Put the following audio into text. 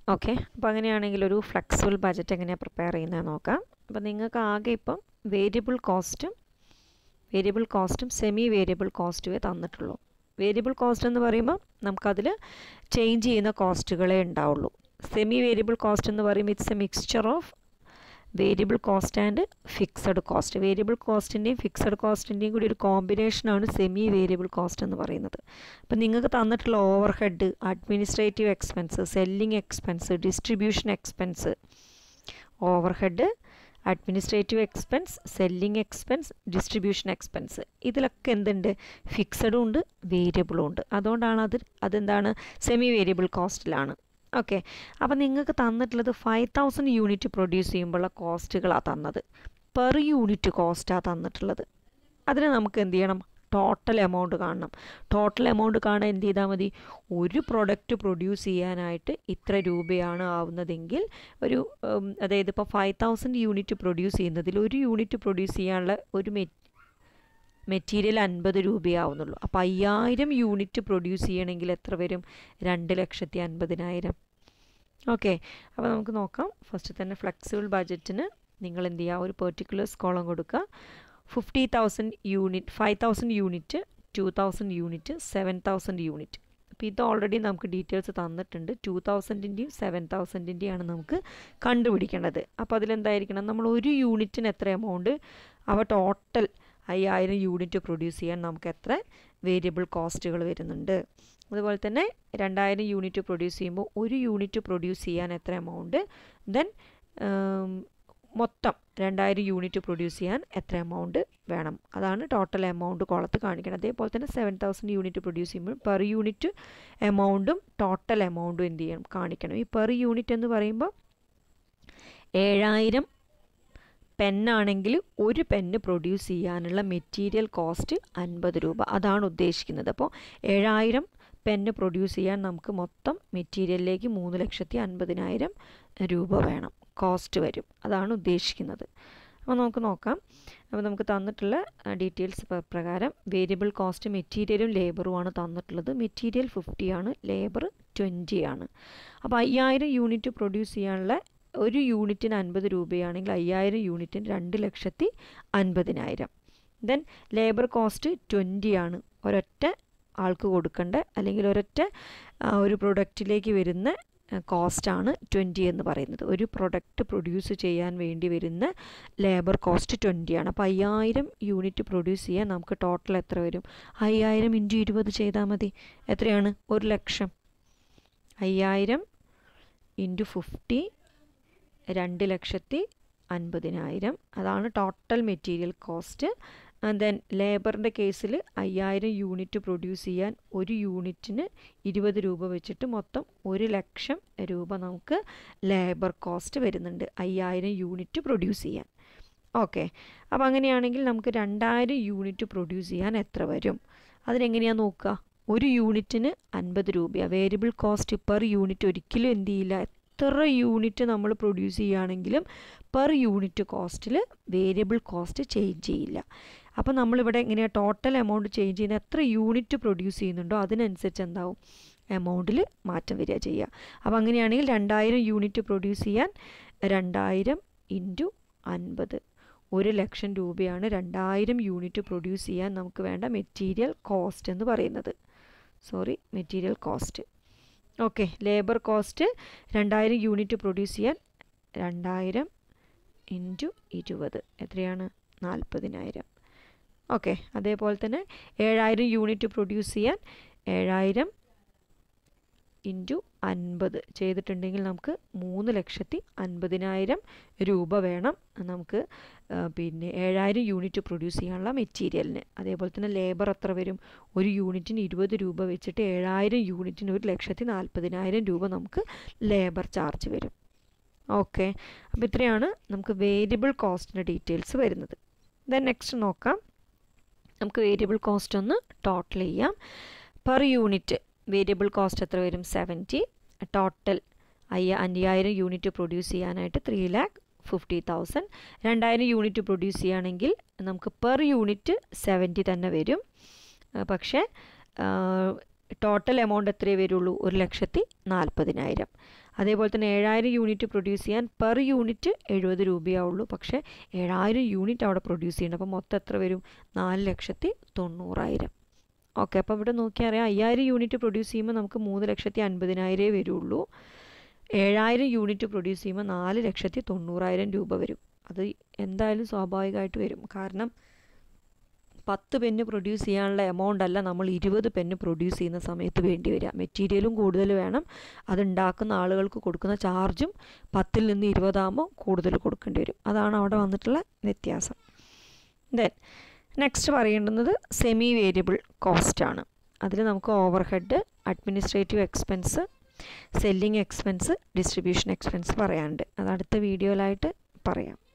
okay അപ്പോൾ അങ്ങനെയാണെങ്കിൽ ഒരു ഫ്ലെക്സിബിൾ ബജറ്റ് എങ്ങനെയാണ് പ്രിപ്പയർ ചെയ്യുന്നത് നോക്കാം അപ്പോൾ നിങ്ങൾക്ക് ആകെ ഇപ്പം വേരിയബിൾ കോസ്റ്റും വേരിയബിൾ കോസ്റ്റും സെമി വേരിയബിൾ കോസ്റ്റുമേ തന്നിട്ടുള്ളൂ വേരിയബിൾ കോസ്റ്റ് എന്ന് പറയുമ്പോൾ നമുക്കതിൽ ചേഞ്ച് ചെയ്യുന്ന കോസ്റ്റുകളേ ഉണ്ടാവുള്ളൂ സെമി വേരിയബിൾ കോസ്റ്റ് എന്ന് പറയുമ്പോൾ it's a mixture of variable cost and fixed cost variable കോസ്റ്റിൻ്റെയും ഫിക്സഡ് കോസ്റ്റിൻ്റെയും കൂടി ഒരു കോമ്പിനേഷനാണ് സെമി വേരിയബിൾ കോസ്റ്റ് എന്ന് പറയുന്നത് അപ്പം നിങ്ങൾക്ക് തന്നിട്ടുള്ള overhead administrative expense selling expense distribution expense overhead administrative expense selling expense distribution expense ഇതിലൊക്കെ എന്തുണ്ട് ഫിക്സഡും ഉണ്ട് വേരിയബിളും ഉണ്ട് അതുകൊണ്ടാണ് അത് അതെന്താണ് സെമി വേരിയബിൾ കോസ്റ്റിലാണ് ഓക്കെ അപ്പം നിങ്ങൾക്ക് തന്നിട്ടുള്ളത് ഫൈവ് തൗസൻഡ് യൂണിറ്റ് പ്രൊഡ്യൂസ് ചെയ്യുമ്പോഴുള്ള കോസ്റ്റുകളാണ് തന്നത് പെർ യൂണിറ്റ് കോസ്റ്റാണ് തന്നിട്ടുള്ളത് അതിന് നമുക്ക് എന്ത് ചെയ്യണം ടോട്ടൽ എമൗണ്ട് കാണണം ടോട്ടൽ എമൗണ്ട് കാണാൻ എന്ത് ചെയ്താൽ മതി ഒരു പ്രൊഡക്റ്റ് പ്രൊഡ്യൂസ് ചെയ്യാനായിട്ട് ഇത്ര രൂപയാണ് ആവുന്നതെങ്കിൽ ഒരു അതായത് ഇപ്പോൾ ഫൈവ് തൗസൻഡ് യൂണിറ്റ് പ്രൊഡ്യൂസ് ചെയ്യുന്നതിൽ ഒരു യൂണിറ്റ് പ്രൊഡ്യൂസ് ചെയ്യാനുള്ള ഒരു മെ മെറ്റീരിയൽ അൻപത് രൂപയാവുന്നുള്ളൂ അപ്പോൾ അയ്യായിരം യൂണിറ്റ് പ്രൊഡ്യൂസ് ചെയ്യണമെങ്കിൽ എത്ര വരും രണ്ട് ലക്ഷത്തി അൻപതിനായിരം ഓക്കെ അപ്പോൾ നമുക്ക് നോക്കാം ഫസ്റ്റ് തന്നെ ഫ്ലെക്സിബിൾ ബഡ്ജറ്റിന് നിങ്ങൾ എന്ത് ചെയ്യുക ഒരു പെർട്ടിക്കുലർ കോളം കൊടുക്കുക fifty thousand unit five thousand unit two thousand unit seven thousand unit അപ്പോൾ ഇത് ഓൾറെഡി നമുക്ക് ഡീറ്റെയിൽസ് തന്നിട്ടുണ്ട് ടു തൗസൻഡിൻ്റെയും സെവൻ തൗസൻഡിൻ്റെയാണ് നമുക്ക് കണ്ടുപിടിക്കേണ്ടത് അപ്പോൾ അതിലെന്തായിരിക്കണം നമ്മൾ ഒരു യൂണിറ്റിന് എത്ര എമൗണ്ട് അവ ടോട്ടൽ അയ്യായിരം യൂണിറ്റ് പ്രൊഡ്യൂസ് ചെയ്യാൻ നമുക്ക് എത്ര വേരിയബിൾ കോസ്റ്റുകൾ വരുന്നുണ്ട് അതുപോലെ തന്നെ രണ്ടായിരം യൂണിറ്റ് പ്രൊഡ്യൂസ് ചെയ്യുമ്പോൾ ഒരു യൂണിറ്റ് പ്രൊഡ്യൂസ് ചെയ്യാൻ എത്ര എമൗണ്ട് ദെൻ മൊത്തം രണ്ടായിരം യൂണിറ്റ് പ്രൊഡ്യൂസ് ചെയ്യാൻ എത്ര എമൗണ്ട് വേണം അതാണ് ടോട്ടൽ എമൗണ്ട് കോളത്ത് കാണിക്കണം അതേപോലെ തന്നെ സെവൻ തൗസൻഡ് യൂണിറ്റ് പ്രൊഡ്യൂസ് ചെയ്യുമ്പോൾ പെർ യൂണിറ്റ് എമൗണ്ടും ടോട്ടൽ എമൗണ്ടും എന്ത് ചെയ്യണം കാണിക്കണം ഈ പെർ യൂണിറ്റ് എന്ന് പറയുമ്പോൾ ഏഴായിരം പെന്നാണെങ്കിൽ ഒരു പെന്ന് പ്രൊഡ്യൂസ് ചെയ്യാനുള്ള മെറ്റീരിയൽ കോസ്റ്റ് അൻപത് രൂപ അതാണ് ഉദ്ദേശിക്കുന്നത് അപ്പോൾ ഏഴായിരം പെന്ന് പ്രൊഡ്യൂസ് ചെയ്യാൻ നമുക്ക് മൊത്തം മെറ്റീരിയലിലേക്ക് മൂന്ന് ലക്ഷത്തി അൻപതിനായിരം രൂപ വേണം കോസ്റ്റ് വരും അതാണ് ഉദ്ദേശിക്കുന്നത് അപ്പോൾ നമുക്ക് നോക്കാം അപ്പോൾ നമുക്ക് തന്നിട്ടുള്ള ഡീറ്റെയിൽസ് പ്രകാരം വേരിയബിൾ കോസ്റ്റ് മെറ്റീരിയലും ലേബറുമാണ് തന്നിട്ടുള്ളത് മെറ്റീരിയൽ ഫിഫ്റ്റി ആണ് ലേബർ ട്വൻറ്റി ആണ് അപ്പോൾ അയ്യായിരം യൂണിറ്റ് പ്രൊഡ്യൂസ് ചെയ്യാനുള്ള ഒരു യൂണിറ്റിന് അൻപത് രൂപയാണെങ്കിൽ അയ്യായിരം യൂണിറ്റിന് രണ്ട് ലക്ഷത്തി അൻപതിനായിരം ദെൻ ലേബർ കോസ്റ്റ് ട്വൻറ്റി ആണ് ഒരൊറ്റ ആൾക്ക് കൊടുക്കേണ്ട അല്ലെങ്കിൽ ഒരൊറ്റ ഒരു പ്രൊഡക്റ്റിലേക്ക് വരുന്ന കോസ്റ്റാണ് ട്വൻറ്റി എന്ന് പറയുന്നത് ഒരു പ്രൊഡക്റ്റ് പ്രൊഡ്യൂസ് ചെയ്യാൻ വേണ്ടി വരുന്ന ലേബർ കോസ്റ്റ് ട്വൻറ്റി ആണ് അപ്പോൾ അയ്യായിരം യൂണിറ്റ് പ്രൊഡ്യൂസ് ചെയ്യാൻ നമുക്ക് ടോട്ടൽ എത്ര വരും അയ്യായിരം ഇൻറ്റു ഇരുപത് ചെയ്താൽ മതി എത്രയാണ് ഒരു ലക്ഷം അയ്യായിരം ഇൻറ്റു ഫിഫ്റ്റി രണ്ട് ലക്ഷത്തി അൻപതിനായിരം അതാണ് ടോട്ടൽ മെറ്റീരിയൽ കോസ്റ്റ് ദെൻ ലേബറിൻ്റെ കേസിൽ അയ്യായിരം യൂണിറ്റ് പ്രൊഡ്യൂസ് ചെയ്യാൻ ഒരു യൂണിറ്റിന് ഇരുപത് രൂപ വെച്ചിട്ട് മൊത്തം ഒരു ലക്ഷം രൂപ നമുക്ക് ലേബർ കോസ്റ്റ് വരുന്നുണ്ട് അയ്യായിരം യൂണിറ്റ് പ്രൊഡ്യൂസ് ചെയ്യാൻ ഓക്കെ അപ്പോൾ അങ്ങനെയാണെങ്കിൽ നമുക്ക് രണ്ടായിരം യൂണിറ്റ് പ്രൊഡ്യൂസ് ചെയ്യാൻ എത്ര വരും അതിനെങ്ങനെയാണ് നോക്കുക ഒരു യൂണിറ്റിന് അൻപത് രൂപയാണ് വേരിയബിൾ കോസ്റ്റ് പെർ യൂണിറ്റ് ഒരിക്കലും എന്ത് ചെയ്യില്ല എത്ര യൂണിറ്റ് നമ്മൾ പ്രൊഡ്യൂസ് ചെയ്യുകയാണെങ്കിലും പെർ യൂണിറ്റ് കോസ്റ്റിൽ വേരിയബിൾ കോസ്റ്റ് ചേഞ്ച് ചെയ്യില്ല അപ്പോൾ നമ്മളിവിടെ എങ്ങനെയാണ് ടോട്ടൽ എമൗണ്ട് ചേഞ്ച് ചെയ്യുന്ന എത്ര യൂണിറ്റ് പ്രൊഡ്യൂസ് ചെയ്യുന്നുണ്ടോ അതിനനുസരിച്ച് എന്താവും എമൗണ്ടിൽ മാറ്റം വരിക ചെയ്യുക അപ്പോൾ അങ്ങനെയാണെങ്കിൽ രണ്ടായിരം യൂണിറ്റ് പ്രൊഡ്യൂസ് ചെയ്യാൻ രണ്ടായിരം ഇൻറ്റു അൻപത് ഒരു ലക്ഷം രൂപയാണ് രണ്ടായിരം യൂണിറ്റ് പ്രൊഡ്യൂസ് ചെയ്യാൻ നമുക്ക് വേണ്ട മെറ്റീരിയൽ കോസ്റ്റ് എന്ന് പറയുന്നത് sorry material cost okay labour cost രണ്ടായിരം യൂണിറ്റ് പ്രൊഡ്യൂസ് ചെയ്യാൻ രണ്ടായിരം ഇൻറ്റു ഇരുപത് എത്രയാണ് നാൽപ്പതിനായിരം ഓക്കെ അതേപോലെ തന്നെ ഏഴായിരം യൂണിറ്റ് പ്രൊഡ്യൂസ് ചെയ്യാൻ ഏഴായിരം ഇൻറ്റു അൻപത് ചെയ്തിട്ടുണ്ടെങ്കിൽ നമുക്ക് മൂന്ന് ലക്ഷത്തി അൻപതിനായിരം രൂപ വേണം നമുക്ക് പിന്നെ ഏഴായിരം യൂണിറ്റ് പ്രൊഡ്യൂസ് ചെയ്യാനുള്ള മെറ്റീരിയലിന് അതേപോലെ തന്നെ ലേബർ എത്ര വരും ഒരു യൂണിറ്റിന് ഇരുപത് രൂപ വെച്ചിട്ട് ഏഴായിരം യൂണിറ്റിന് ഒരു ലക്ഷത്തി നാൽപ്പതിനായിരം രൂപ നമുക്ക് ലേബർ ചാർജ് വരും ഓക്കെ അപ്പോൾ ഇത്രയാണ് നമുക്ക് വേരിയബിൾ കോസ്റ്റിൻ്റെ ഡീറ്റെയിൽസ് വരുന്നത് ദെൻ നെക്സ്റ്റ് നോക്കാം നമുക്ക് വേരിയബിൾ കോസ്റ്റ് ഒന്ന് ടോട്ടൽ ചെയ്യാം പെർ യൂണിറ്റ് വേരിയബിൾ കോസ്റ്റ് എത്ര വരും സെവൻറ്റി ടോട്ടൽ അയ്യ അയ്യായിരം യൂണിറ്റ് പ്രൊഡ്യൂസ് ചെയ്യാനായിട്ട് ത്രീ ലാക്ക് ഫിഫ്റ്റി തൗസൻഡ് രണ്ടായിരം യൂണിറ്റ് പ്രൊഡ്യൂസ് ചെയ്യുകയാണെങ്കിൽ നമുക്ക് പെർ യൂണിറ്റ് സെവൻറ്റി തന്നെ വരും പക്ഷേ ടോട്ടൽ എമൗണ്ട് എത്രയേ വരുള്ളൂ ഒരു ലക്ഷത്തി നാൽപ്പതിനായിരം അതേപോലെ തന്നെ ഏഴായിരം യൂണിറ്റ് പ്രൊഡ്യൂസ് ചെയ്യാൻ പെർ യൂണിറ്റ് എഴുപത് രൂപയാവുള്ളൂ പക്ഷേ ഏഴായിരം യൂണിറ്റ് അവിടെ പ്രൊഡ്യൂസ് ചെയ്യണം അപ്പോൾ മൊത്തം എത്ര വരും നാല് ലക്ഷത്തി തൊണ്ണൂറായിരം ഓക്കെ അപ്പോൾ ഇവിടെ നോക്കിയാൽ അറിയാം അയ്യായിരം യൂണിറ്റ് പ്രൊഡ്യൂസ് ചെയ്യുമ്പോൾ നമുക്ക് മൂന്ന് ലക്ഷത്തി അൻപതിനായിരമേ വരുള്ളൂ ഏഴായിരം യൂണിറ്റ് പ്രൊഡ്യൂസ് ചെയ്യുമ്പോൾ നാല് ലക്ഷത്തി തൊണ്ണൂറായിരം രൂപ വരും അത് എന്തായാലും സ്വാഭാവികമായിട്ട് വരും കാരണം പത്ത് പെന്ന് പ്രൊഡ്യൂസ് ചെയ്യാനുള്ള എമൗണ്ട് അല്ല നമ്മൾ ഇരുപത് പെന്ന് പ്രൊഡ്യൂസ് ചെയ്യുന്ന സമയത്ത് വേണ്ടി വരിക മെറ്റീരിയലും കൂടുതൽ വേണം അതുണ്ടാക്കുന്ന ആളുകൾക്ക് കൊടുക്കുന്ന ചാർജും പത്തിൽ നിന്ന് ഇരുപതാകുമ്പോൾ കൂടുതൽ കൊടുക്കേണ്ടി വരും അതാണ് അവിടെ വന്നിട്ടുള്ള വ്യത്യാസം ദെൻ നെക്സ്റ്റ് പറയേണ്ടുന്നത് സെമി വേരിയബിൾ കോസ്റ്റ് ആണ് അതിൽ നമുക്ക് overhead administrative expense selling expense distribution expense പറയാനുണ്ട് അത് അടുത്ത വീഡിയോയിലായിട്ട് പറയാം